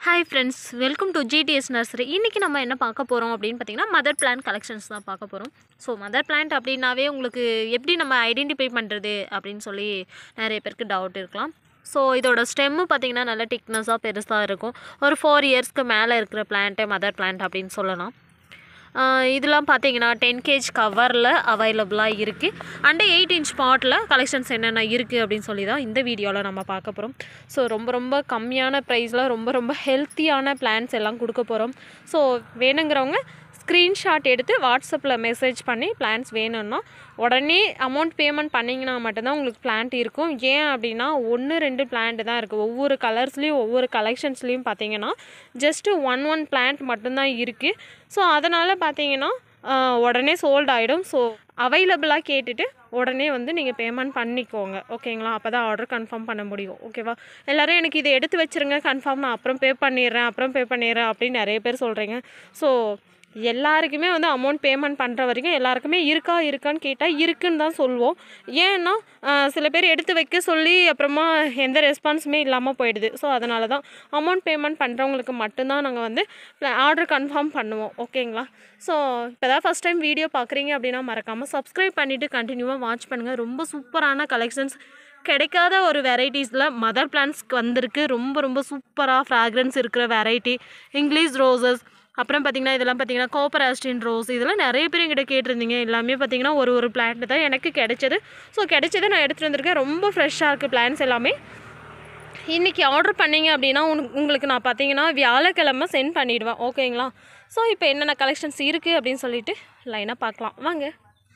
hi friends welcome to GTS nursery இன்றைக்கி நம்ம என்ன பார்க்க போகிறோம் அப்படின்னு பார்த்தீங்கன்னா மதர் பிளான்ட் கலெக்ஷன்ஸ் தான் பார்க்க போகிறோம் ஸோ மதர் பிளான்ட் அப்படின்னாவே உங்களுக்கு எப்படி நம்ம ஐடென்டிஃபை பண்ணுறது அப்படின்னு சொல்லி நிறைய பேருக்கு டவுட் இருக்கலாம் ஸோ இதோட ஸ்டெம்மு பார்த்தீங்கன்னா நல்ல திக்னஸாக பெருசாக இருக்கும் ஒரு ஃபோர் இயர்ஸ்க்கு மேலே இருக்கிற பிளான்ட்டை மதர் பிளான்ட் அப்படின்னு சொல்லலாம் ஆஹ் இதெல்லாம் பார்த்தீங்கன்னா டென் கேஜ் கவரில் அவைலபிளாக இருக்குது and eight inch bottle collections என்னென்ன இருக்குது அப்படின்னு சொல்லி தான் இந்த வீடியோவில் நம்ம பார்க்க போகிறோம் ஸோ ரொம்ப ரொம்ப கம்மியான ப்ரைஸில் ரொம்ப ரொம்ப ஹெல்த்தியான பிளான்ஸ் எல்லாம் கொடுக்க போகிறோம் ஸோ வேணுங்கிறவங்க ஸ்க்ரீன்ஷாட் எடுத்து வாட்ஸ்அப்பில் மெசேஜ் பண்ணி பிளான்ஸ் வேணும்னா உடனே அமௌண்ட் பேமெண்ட் பண்ணிங்கன்னா மட்டும்தான் உங்களுக்கு பிளான்ட் இருக்கும் ஏன் அப்படின்னா ஒன்று ரெண்டு பிளான்ட் தான் இருக்குது ஒவ்வொரு கலர்ஸ்லேயும் ஒவ்வொரு கலெக்ஷன்ஸ்லேயும் பார்த்தீங்கன்னா ஜஸ்ட்டு ஒன் ஒன் பிளான்ட் மட்டும்தான் இருக்குது ஸோ அதனால் பார்த்தீங்கன்னா ஆஹ், உடனே சோல்ட் ஆகிடும் ஸோ அவைலபிளாக கேட்டுட்டு உடனே வந்து நீங்கள் பேமெண்ட் பண்ணிக்கோங்க ஓகேங்களா அப்போ தான் ஆர்டர் கன்ஃபார்ம் பண்ண முடியும் ஓகேவா எல்லோரும் எனக்கு இதை எடுத்து வச்சுருங்க கன்ஃபார்ம் நான் அப்புறம் பே பண்ணிடுறேன் அப்புறம் பே பண்ணிடுறேன் அப்படின்னு நிறைய பேர் சொல்கிறீங்க ஸோ எல்லாருக்குமே வந்து அமௌண்ட் பேமெண்ட் பண்ணுற வரைக்கும் எல்லாருக்குமே இருக்கா இருக்கான்னு கேட்டால் இருக்குன்னு தான் சொல்லுவோம் ஏன்னா ஆஹ், சில பேர் எடுத்து வைக்க சொல்லி அப்புறமா எந்த ரெஸ்பான்ஸுமே இல்லாமல் போயிடுது ஸோ அதனால தான் அமௌண்ட் பேமெண்ட் பண்ணுறவங்களுக்கு மட்டும்தான் நாங்கள் வந்து ஆர்டர் கன்ஃபார்ம் பண்ணுவோம் ஓகேங்களா ஸோ இப்போ தான் ஃபஸ்ட் டைம் வீடியோ பார்க்குறீங்க அப்படின்னா மறக்காமல் சப்ஸ்கிரைப் பண்ணிவிட்டு கண்டினியூவாக வாட்ச் பண்ணுங்கள் ரொம்ப சூப்பரான கலெக்ஷன்ஸ் கிடைக்காத ஒரு வெரைட்டிஸில் மதர் பிளான்ஸ்க்கு வந்திருக்கு ரொம்ப ரொம்ப சூப்பராக ஃப்ராக்ரன்ஸ் இருக்கிற வெரைட்டி இங்கிலீஷ் ரோசஸ் அப்புறம் பார்த்தீங்கன்னா இதெல்லாம் பார்த்தீங்கன்னா கோப்பர் ஆஸ்டின் ரோஸ் இதெல்லாம் நிறைய பேர் எங்கிட்ட கேட்டிருந்தீங்க எல்லாமே பார்த்தீங்கன்னா ஒரு ஒரு பிளான்ட் தான் எனக்கு கிடைச்சது ஸோ கிடைச்சதை நான் எடுத்துகிட்டு வந்திருக்கேன் ரொம்ப ஃப்ரெஷ்ஷாக இருக்குது பிளான்ஸ் எல்லாமே இன்றைக்கி ஆர்டர் பண்ணீங்க அப்படின்னா உனக்கு உங்களுக்கு நான் பார்த்தீங்கன்னா வியாழக்கிழமை சென்ட் பண்ணிடுவேன் ஓகேங்களா ஸோ இப்போ என்னென்ன கலெக்ஷன்ஸ் இருக்குது அப்படின்னு சொல்லிட்டு லைனாக பார்க்கலாம் வாங்க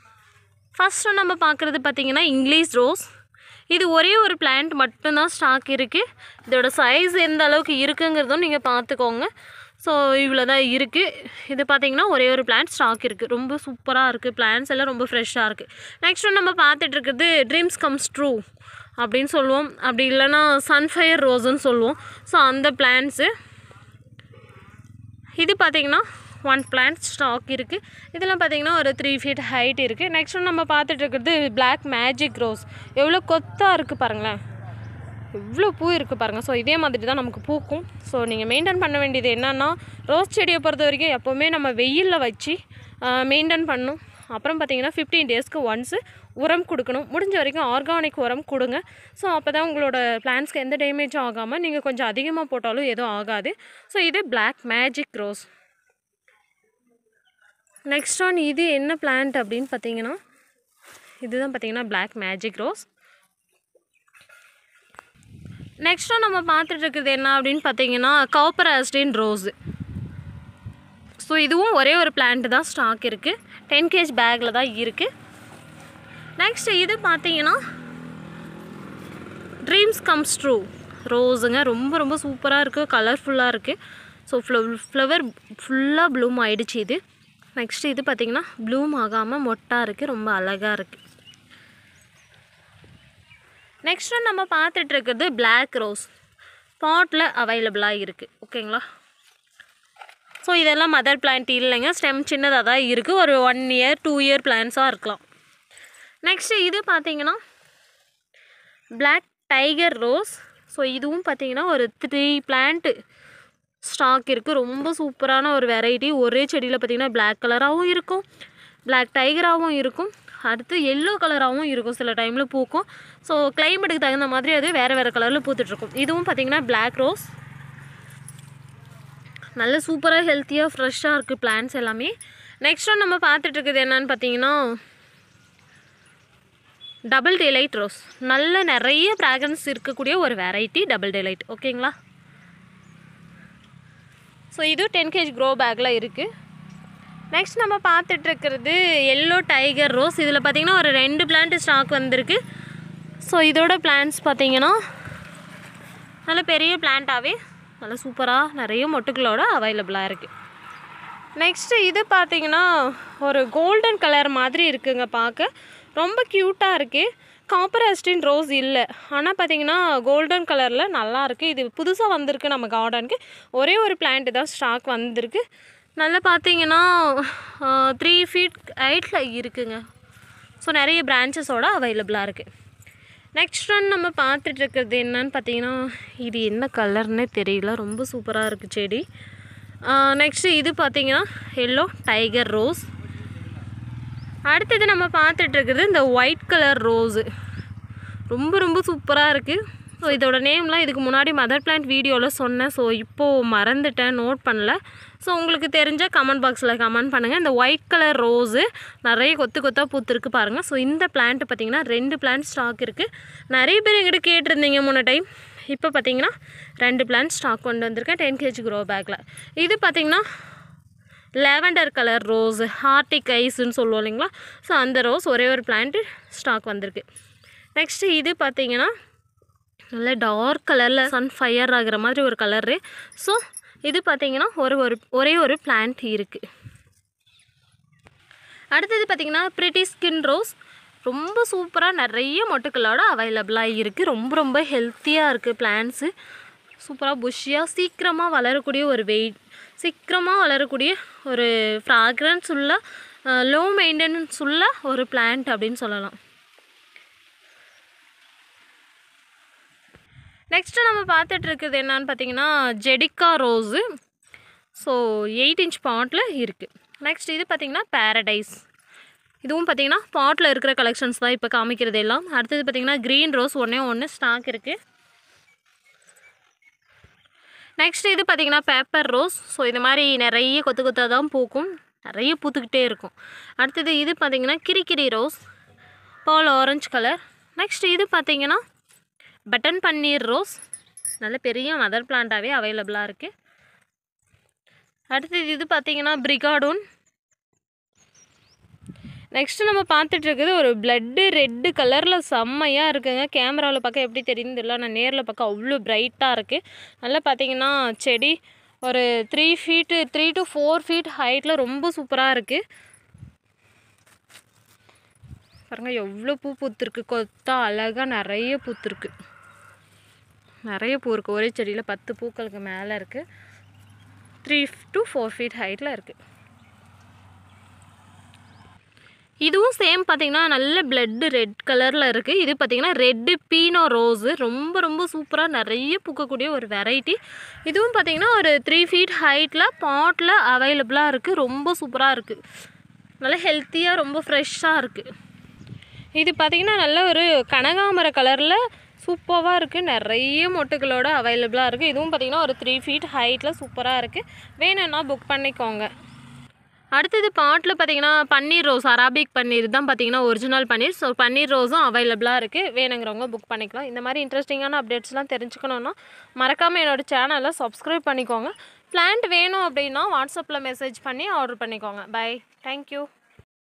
ஃபஸ்ட்டு நம்ம பார்க்குறது பார்த்தீங்கன்னா இங்கிலீஷ் ரோஸ் இது ஒரே ஒரு பிளான்ட் மட்டும்தான் ஸ்டாக் இருக்குது இதோட சைஸ் எந்த அளவுக்கு இருக்குங்கிறதும் நீங்கள் பார்த்துக்கோங்க ஸோ இவ்வளோ தான் இருக்குது இது பார்த்தீங்கன்னா ஒரே ஒரு பிளான்ட் ஸ்டாக் இருக்குது ரொம்ப சூப்பராக இருக்குது பிளான்ஸ் எல்லாம் ரொம்ப ஃப்ரெஷ்ஷாக இருக்குது நெக்ஸ்ட் நம்ம பார்த்துட்டு இருக்கிறது ட்ரீம்ஸ் கம்ஸ் ட்ரூ அப்படின்னு சொல்லுவோம் அப்படி இல்லைன்னா சன்ஃபயர் ரோஸ்ன்னு சொல்லுவோம் ஸோ அந்த பிளான்ஸு இது பார்த்தீங்கன்னா ஒன் பிளான்ட் ஸ்டாக் இருக்குது இதெல்லாம் பார்த்தீங்கன்னா ஒரு த்ரீ ஃபீட் ஹைட் இருக்குது நெக்ஸ்ட் நம்ம பார்த்துட்டு இருக்கிறது Black மேஜிக் ரோஸ் எவ்வளோ கொத்தாக இருக்குது பாருங்களேன் எவ்வளோ பூ இருக்குது பாருங்கள் ஸோ இதே மாதிரி தான் நமக்கு பூக்கும் ஸோ நீங்கள் மெயின்டைன் பண்ண வேண்டியது என்னென்னா ரோஸ் செடியை பொறுத்த வரைக்கும் எப்போவுமே நம்ம வெயிலில் வச்சு மெயின்டைன் பண்ணணும் அப்புறம் பார்த்தீங்கன்னா ஃபிஃப்டீன் டேஸ்க்கு ஒன்ஸு உரம் கொடுக்கணும் முடிஞ்ச வரைக்கும் ஆர்கானிக் உரம் கொடுங்க ஸோ அப்போ தான் உங்களோட பிளான்ஸ்க்கு எந்த டேமேஜும் ஆகாமல் நீங்கள் கொஞ்சம் அதிகமாக போட்டாலும் எதுவும் ஆகாது ஸோ இது Black magic rose next one இது என்ன பிளான்ட் அப்படின்னு பார்த்தீங்கன்னா இதுதான் பார்த்தீங்கன்னா Black மேஜிக் ரோஸ் நெக்ஸ்ட்டு நம்ம பார்த்துட்டு இருக்குது என்ன அப்படின்னு பார்த்தீங்கன்னா காப்பர் ஆஸ்டின் ரோஸு ஸோ இதுவும் ஒரே ஒரு பிளான்ட் தான் ஸ்டாக் இருக்குது டென் கேஜ் பேக்கில் தான் இருக்குது நெக்ஸ்ட் இது பார்த்தீங்கன்னா ட்ரீம்ஸ் கம்ஸ் ட்ரூ ரோஸுங்க ரொம்ப ரொம்ப சூப்பராக இருக்குது கலர்ஃபுல்லாக இருக்குது ஸோ ஃப்ள ஃப்ளவர் ஃபுல்லாக ப்ளூம் ஆயிடுச்சு இது நெக்ஸ்ட் இது பார்த்தீங்கன்னா ப்ளூம் ஆகாமல் மொட்டாக இருக்குது ரொம்ப அழகாக இருக்குது நெக்ஸ்ட்டு நம்ம பார்த்துட்டு இருக்கிறது Black ரோஸ் பாட்டில் அவைலபிளாக இருக்குது ஓகேங்களா ஸோ இதெல்லாம் மதர் பிளான்ட் இல்லைங்க ஸ்டெம் சின்னதாக தான் இருக்குது ஒரு ஒன் இயர் டூ இயர் பிளான்ஸாக இருக்கலாம் நெக்ஸ்ட்டு இது பார்த்தீங்கன்னா Black டைகர் ரோஸ் ஸோ இதுவும் பார்த்தீங்கன்னா ஒரு த்ரீ பிளான்ட்டு ஸ்டாக் இருக்குது ரொம்ப சூப்பரான ஒரு வெரைட்டி ஒரே செடியில் பார்த்தீங்கன்னா Black கலராகவும் இருக்கும் Black டைகராகவும் இருக்கும் அடுத்து எல்லோ கலராகவும் இருக்கும் சில டைமில் பூக்கும் ஸோ கிளைமேட்டுக்கு தகுந்த மாதிரி அது வேறு வேறு கலரில் பூத்துட்ருக்கும் இதுவும் பார்த்தீங்கன்னா Black ரோஸ் நல்ல சூப்பராக ஹெல்த்தியாக ஃப்ரெஷ்ஷாக இருக்குது பிளான்ஸ் எல்லாமே நெக்ஸ்ட் ஒன் நம்ம பார்த்துட்டு இருக்குது என்னன்னு பார்த்தீங்கன்னா டபுள் டேலைட் ரோஸ் நல்ல நிறைய ஃப்ராக்ரன்ஸ் இருக்கக்கூடிய ஒரு வெரைட்டி டபுள் டேலைட் ஓகேங்களா ஸோ இது டென் கேஜ் க்ரோ பேக்கில் இருக்குது நெக்ஸ்ட் நம்ம பார்த்துட்டு இருக்கிறது எல்லோ டைகர் ரோஸ் இதில் பார்த்தீங்கன்னா ஒரு ரெண்டு பிளான்ட் ஸ்டாக் வந்திருக்கு ஸோ இதோட பிளான்ஸ் பார்த்தீங்கன்னா நல்ல பெரிய பிளான்ட்டாகவே நல்ல சூப்பராக நிறைய மொட்டுக்களோட அவைலபிளாக இருக்குது நெக்ஸ்ட்டு இது பார்த்தீங்கன்னா ஒரு கோல்டன் கலர் மாதிரி இருக்குங்க பார்க்க ரொம்ப க்யூட்டாக இருக்குது காப்பர் அஸ்டின் ரோஸ் இல்லை ஆனால் பார்த்தீங்கன்னா கோல்டன் கலரில் நல்லா இருக்குது இது புதுசாக வந்திருக்கு நம்ம கார்டனுக்கு ஒரே ஒரு பிளான்ட் தான் ஸ்டாக் வந்திருக்கு நல்லா பார்த்தீங்கன்னா த்ரீ ஃபீட் ஹைட்டில் இருக்குங்க ஸோ நிறைய பிரான்ச்சஸோட அவைலபிளாக இருக்குது நெக்ஸ்ட் ஒன் நம்ம பார்த்துட்டு இருக்கிறது என்னன்னு பார்த்தீங்கன்னா இது என்ன கலர்னே தெரியல ரொம்ப சூப்பராக இருக்குது செடி நெக்ஸ்ட்டு இது பார்த்தீங்கன்னா எல்லோ டைகர் ரோஸ் அடுத்தது நம்ம பார்த்துட்டு இருக்கிறது இந்த ஒயிட் கலர் ரோஸு ரொம்ப ரொம்ப சூப்பராக இருக்குது ஸோ இதோட நேம்லாம் இதுக்கு முன்னாடி மதர் பிளான்ட் வீடியோவில் சொன்னேன் ஸோ இப்போது மறந்துட்டேன் நோட் பண்ணல ஸோ உங்களுக்கு தெரிஞ்சால் கமெண்ட் பாக்ஸில் கமெண்ட் பண்ணுங்கள் இந்த ஒயிட் கலர் ரோஸு நிறைய கொத்து கொத்தாக பூத்துருக்கு பாருங்கள் ஸோ இந்த பிளான்ட் பார்த்திங்கன்னா ரெண்டு பிளான்ட் ஸ்டாக் இருக்குது நிறைய பேர் எங்கிட்ட கேட்டிருந்தீங்க முன்ன டைம் இப்போ பார்த்தீங்கன்னா ரெண்டு பிளான்ட் ஸ்டாக் கொண்டு வந்திருக்கேன் டென் கேஜி க்ரோ பேக்கில் இது பார்த்திங்கன்னா லேவெண்டர் கலர் ரோஸ் ஹார்டிக் ஐஸ்ன்னு சொல்லுவோம் இல்லைங்களா ஸோ அந்த ரோஸ் ஒரே ஒரு பிளான்ட்டு ஸ்டாக் வந்திருக்கு நெக்ஸ்ட்டு இது பார்த்தீங்கன்னா நல்ல டார்க் கலரில் சன் ஃபயர் ஆகிற மாதிரி ஒரு கலரு ஸோ இது பார்த்தீங்கன்னா ஒரு ஒரு ஒரே ஒரு பிளான்ட் இருக்குது அடுத்தது பார்த்தீங்கன்னா ப்ரிட்டி ஸ்கின் ரோஸ் ரொம்ப சூப்பராக நிறைய மொட்டுக்களோட அவைலபிளாக இருக்குது ரொம்ப ரொம்ப ஹெல்த்தியாக இருக்குது பிளான்ஸு சூப்பராக புஷ்ஷியாக சீக்கிரமாக வளரக்கூடிய ஒரு வெயிட் சீக்கிரமாக வளரக்கூடிய ஒரு ஃப்ராக்ரன்ஸ் உள்ள லோ மெயின்டெனன்ஸ் உள்ள ஒரு பிளான்ட் அப்படின்னு சொல்லலாம் நெக்ஸ்ட்டு நம்ம பார்த்துட்டு இருக்கிறது என்னன்னு பார்த்தீங்கன்னா ஜெடிக்கா rose so eight inch bottle இருக்குது நெக்ஸ்ட் இது பார்த்தீங்கன்னா பேரடைஸ் இதுவும் பார்த்தீங்கன்னா பாட்டில் இருக்கிற கலெக்ஷன்ஸ் தான் இப்போ காமிக்கிறது எல்லாம் அடுத்தது பார்த்தீங்கன்னா க்ரீன் ரோஸ் ஒன்றே ஒன்று ஸ்டாக் இருக்குது நெக்ஸ்ட் இது பார்த்தீங்கன்னா பேப்பர் ரோஸ் ஸோ இது மாதிரி நிறைய கொத்து கொத்தாக தான் பூக்கும் நிறைய பூத்துக்கிட்டே இருக்கும் அடுத்தது இது பார்த்தீங்கன்னா கிரிக்கிரி ரோஸ் பால் ஆரஞ்சு கலர் நெக்ஸ்ட் இது பார்த்தீங்கன்னா பட்டன் பன்னீர் ரோஸ் நல்ல பெரிய மதர் பிளான்ட்டாகவே அவைலபிளாக இருக்குது அடுத்தது இது பார்த்தீங்கன்னா பிரிகாடோன் நெக்ஸ்ட்டு நம்ம பார்த்துட்டு இருக்குது ஒரு பிளட்டு ரெட்டு கலரில் செம்மையாக இருக்குங்க கேமராவில் பார்க்க எப்படி தெரியுது இல்லை நான் நேரில் பார்க்க அவ்வளோ பிரைட்டாக இருக்குது நல்லா பார்த்தீங்கன்னா செடி ஒரு three feet three to four feet ஹைட்டில் ரொம்ப சூப்பராக இருக்குது பாருங்க எவ்வளோ பூ பூத்துருக்கு கொத்தா அழகாக நிறைய பூத்துருக்கு நிறைய பூ இருக்குது ஒரே செடியில் பத்து பூக்களுக்கு மேலே இருக்குது த்ரீ டு ஃபோர் ஃபீட் ஹைட்டில் இருக்குது இதுவும் சேம் பார்த்தீங்கன்னா நல்ல பிளட்டு ரெட் கலரில் இருக்குது இது பார்த்தீங்கன்னா ரெட்டு பீனோ ரோஸு ரொம்ப ரொம்ப சூப்பராக நிறைய பூக்கக்கூடிய ஒரு வெரைட்டி இதுவும் பார்த்தீங்கன்னா ஒரு த்ரீ ஃபீட் ஹைட்டில் பாட்டில் அவைலபிளாக இருக்குது ரொம்ப சூப்பராக இருக்குது நல்ல ஹெல்த்தியாக ரொம்ப ஃப்ரெஷ்ஷாக இருக்குது இது பார்த்திங்கன்னா நல்ல ஒரு கனகாமர கலரில் சூப்பராக இருக்குது நிறைய மொட்டுகளோட அவைலபிளாக இருக்குது இதுவும் பார்த்திங்கன்னா ஒரு த்ரீ ஃபீட் ஹைட்டில் சூப்பராக இருக்குது வேணும்னா புக் பண்ணிக்கோங்க அடுத்தது பாட்டில் பார்த்தீங்கன்னா பன்னீர் ரோஸ் அராபிக் பன்னீர் தான் பார்த்தீங்கன்னா ஒரிஜினல் பன்னீர் ஸோ பன்னீர் ரோஸும் அவைலபிளாக இருக்குது வேணுங்கிறவங்க புக் பண்ணிக்கலாம் இந்த மாதிரி இன்ட்ரெஸ்டிங்கான அப்டேட்ஸ்லாம் தெரிஞ்சுக்கணுன்னா மறக்காமல் என்னோடய சேனலை சப்ஸ்கிரைப் பண்ணிக்கோங்க பிளான்ட் வேணும் அப்படின்னா வாட்ஸ்அப்பில் மெசேஜ் பண்ணி ஆர்டர் பண்ணிக்கோங்க பை தேங்க்யூ